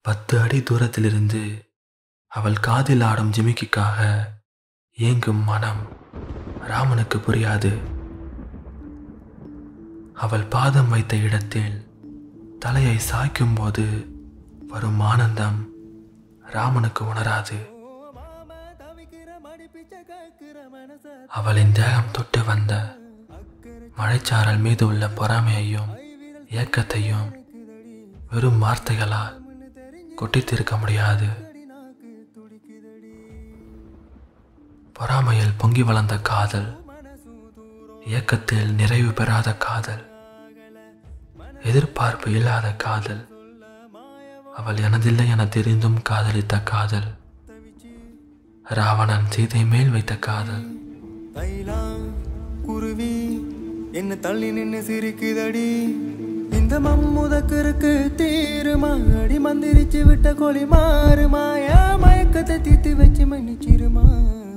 பத்து அடி தூரத்திலிருந்து அவள் காதில் ஆடும் ஜிமிக்கிக்காக ஏங்கும் மனம் ராமனுக்கு புரியாது அவள் பாதம் வைத்த இடத்தில் தலையை சாய்க்கும்போது வரும் ஆனந்தம் ராமனுக்கு உணராது அவளின் தேகம் தொட்டு வந்த மழைச்சாரல் மீது உள்ள பொறாமையையும் ஏக்கத்தையும் வெறும் வார்த்தைகளால் கொட்டித்திருக்க முடியாது பொறாமையில் பொங்கி வளர்ந்த காதல் இயக்கத்தில் நிறைவு பெறாத காதல் எதிர்பார்ப்பு இல்லாத காதல் அவள் எனதில்லை என தெரிந்தும் காதலித்த காதல் ராவணன் சீதை மேல் வைத்த காதல் தைலா குருவி என்ன தள்ளி நின்னு சிரிக்குதடி இந்த மம்முதக்கருக்கு தீருமா அடி மந்திரிச்சு விட்ட கோழி மாறுமா என் மயக்கத்தை தீர்த்து வச்சு மன்னிச்சிருமா